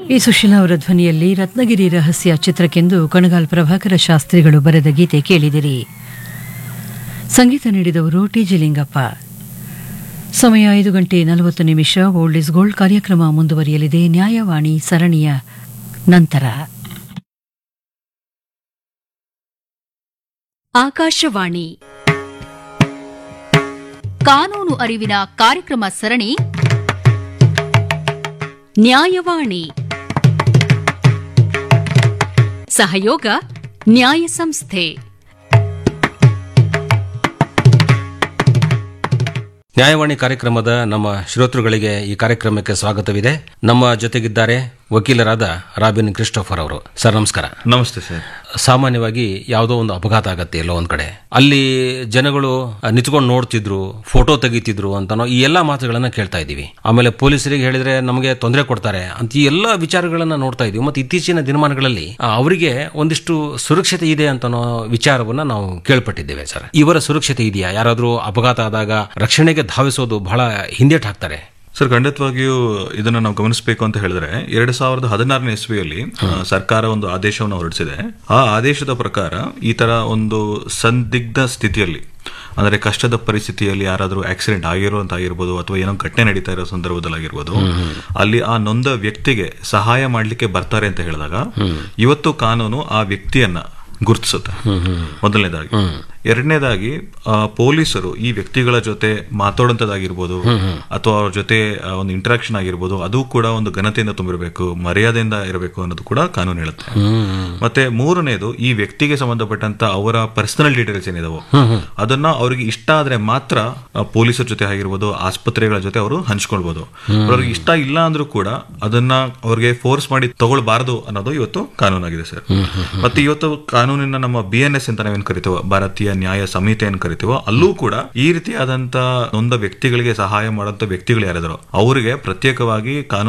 ಈ ಸುಶೀಲಾ ಅವರ ಧ್ವನಿಯಲ್ಲಿ ರತ್ನಗಿರಿ ರಹಸ್ಯ ಚಿತ್ರಕ್ಕೆಂದು ಕಣಗಾಲ್ ಪ್ರಭಾಕರ ಶಾಸ್ತ್ರಿಗಳು ಬರೆದ ಗೀತೆ ಕೇಳಿದಿರಿ ಸಂಗೀತ ನೀಡಿದವರು ಟಿಜಿ ಲಿಂಗಪ್ಪ ಸಮಯ ಐದು ಗಂಟೆ ನಲವತ್ತು ನಿಮಿಷ ಓಲ್ಡ್ ಇಸ್ ಗೋಲ್ಡ್ ಕಾರ್ಯಕ್ರಮ ಮುಂದುವರಿಯಲಿದೆ ನ್ಯಾಯವಾಣಿ ಸರಣಿಯ ನಂತರ ಆಕಾಶವಾಣಿ ಕಾನೂನು ಅರಿವಿನ ಕಾರ್ಯಕ್ರಮ ಸರಣಿ ನ್ಯಾಯವಾಣಿ ಸಹಯೋಗ ನ್ಯಾಯ ಸಂಸ್ಥೆ ನ್ಯಾಯವಾಣಿ ಕಾರ್ಯಕ್ರಮದ ನಮ್ಮ ಶ್ರೋತೃಗಳಿಗೆ ಈ ಕಾರ್ಯಕ್ರಮಕ್ಕೆ ಸ್ವಾಗತವಿದೆ ನಮ್ಮ ಜೊತೆಗಿದ್ದಾರೆ ವಕೀಲರಾದ ರಾಬಿನ್ ಕ್ರಿಸ್ಟೋಫರ್ ಅವರು ಸರ್ ನಮಸ್ಕಾರ ನಮಸ್ತೆ ಸರ್ ಸಾಮಾನ್ಯವಾಗಿ ಯಾವುದೋ ಒಂದು ಅಪಘಾತ ಆಗತ್ತೆ ಎಲ್ಲೋ ಒಂದ್ ಕಡೆ ಅಲ್ಲಿ ಜನಗಳು ನಿಂತ್ಕೊಂಡು ನೋಡ್ತಿದ್ರು ಫೋಟೋ ತೆಗಿತಿದ್ರು ಅಂತ ನಾವು ಈ ಎಲ್ಲಾ ಮಾತುಗಳನ್ನ ಕೇಳ್ತಾ ಇದೀವಿ ಆಮೇಲೆ ಪೊಲೀಸರಿಗೆ ಹೇಳಿದ್ರೆ ನಮಗೆ ತೊಂದರೆ ಕೊಡ್ತಾರೆ ಅಂತ ಈ ಎಲ್ಲಾ ವಿಚಾರಗಳನ್ನ ನೋಡ್ತಾ ಇದೀವಿ ಮತ್ತೆ ಇತ್ತೀಚಿನ ದಿನಮಾನಗಳಲ್ಲಿ ಆ, ಅವರಿಗೆ ಒಂದಿಷ್ಟು ಸುರಕ್ಷತೆ ಇದೆ ಅಂತ ಅನ್ನೋ ವಿಚಾರವನ್ನ ನಾವು ಕೇಳ್ಪಟ್ಟಿದ್ದೇವೆ ಸರ್ ಇವರ ಸುರಕ್ಷತೆ ಇದೆಯಾ ಯಾರಾದ್ರೂ ಅಪಘಾತ ಆದಾಗ ರಕ್ಷಣೆಗೆ ಧಾವಿಸೋದು ಬಹಳ ಹಿಂದೇಟ್ ಹಾಕ್ತಾರೆ ಸರ್ ಖಂಡಿತವಾಗಿಯೂ ಇದನ್ನು ನಾವು ಗಮನಿಸಬೇಕು ಅಂತ ಹೇಳಿದ್ರೆ ಎರಡು ಸಾವಿರದ ಹದಿನಾರನೇ ಇಸ್ವಿಯಲ್ಲಿ ಆ, ಸರ್ಕಾರ ಒಂದು ಆದೇಶವನ್ನು ಹೊರಡಿಸಿದೆ ಆ ಆದೇಶದ ಪ್ರಕಾರ ಈ ತರ ಒಂದು ಸಂದಿಗ್ಧ ಸ್ಥಿತಿಯಲ್ಲಿ ಅಂದ್ರೆ ಕಷ್ಟದ ಪರಿಸ್ಥಿತಿಯಲ್ಲಿ ಯಾರಾದರೂ ಆಕ್ಸಿಡೆಂಟ್ ಆಗಿರುವಂತ ಆಗಿರ್ಬೋದು ಅಥವಾ ಏನೋ ಘಟನೆ ನಡೀತಾ ಇರೋ ಸಂದರ್ಭದಲ್ಲಿ ಆಗಿರ್ಬೋದು ಅಲ್ಲಿ ಆ ನೊಂದ ವ್ಯಕ್ತಿಗೆ ಸಹಾಯ ಮಾಡ್ಲಿಕ್ಕೆ ಬರ್ತಾರೆ ಅಂತ ಹೇಳಿದಾಗ ಇವತ್ತು ಕಾನೂನು ಆ ವ್ಯಕ್ತಿಯನ್ನ ಗುರುತಿಸುತ್ತೆ ಮೊದಲನೇದಾಗಿ ಎರಡನೇದಾಗಿ ಆ, ಪೊಲೀಸರು ಈ ವ್ಯಕ್ತಿಗಳ ಜೊತೆ ಮಾತಾಡುವಂತದ್ದಾಗಿರ್ಬೋದು ಅಥವಾ ಅವ್ರ ಜೊತೆ ಆ, ಒಂದು ಇಂಟರಾಕ್ಷನ್ ಆಗಿರ್ಬೋದು ಅದು ಕೂಡ ಒಂದು ಘನತೆಯಿಂದ ತುಂಬಿರಬೇಕು ಮರ್ಯಾದೆಯಿಂದ ಇರಬೇಕು ಅನ್ನೋದು ಕೂಡ ಕಾನೂನು ಹೇಳುತ್ತೆ ಮತ್ತೆ ಮೂರನೇದು ಈ ವ್ಯಕ್ತಿಗೆ ಸಂಬಂಧಪಟ್ಟಂತ ಅವರ ಪರ್ಸನಲ್ ಡೀಟೇಲ್ಸ್ ಏನಿದಾವೋ ಅದನ್ನ ಅವರಿಗೆ ಇಷ್ಟ ಆದ್ರೆ ಮಾತ್ರ ಆ, ಪೊಲೀಸರ ಜೊತೆ ಆಗಿರ್ಬೋದು ಆಸ್ಪತ್ರೆಗಳ ಜೊತೆ ಅವರು ಹಂಚ್ಕೊಳ್ಬಹುದು ಅವ್ರಿಗೆ ಇಷ್ಟ ಇಲ್ಲ ಅಂದ್ರೂ ಕೂಡ ಅದನ್ನ ಅವ್ರಿಗೆ ಫೋರ್ಸ್ ಮಾಡಿ ತಗೊಳ್ಬಾರದು ಅನ್ನೋದು ಇವತ್ತು ಕಾನೂನಾಗಿದೆ ಸರ್ ಮತ್ತೆ ಇವತ್ತು ಕಾನೂನಿನ ನಮ್ಮ ಬಿ ಎನ್ ಎಸ್ ಅಂತ ನಾವೇನ್ ಕರಿತೀವೋ ಭಾರತೀಯ ನ್ಯಾಯ ಸಂಹಿತೆ ಏನ್ ಕರಿತೀವೋ ಅಲ್ಲೂ ಕೂಡ ಈ ರೀತಿಯಾದಂತ ನೊಂದ ವ್ಯಕ್ತಿಗಳಿಗೆ ಸಹಾಯ ಮಾಡುವಂತ ವ್ಯಕ್ತಿಗಳು ಯಾರಿದಾರೋ ಅವರಿಗೆ ಪ್ರತ್ಯೇಕವಾಗಿ ಕಾನೂನು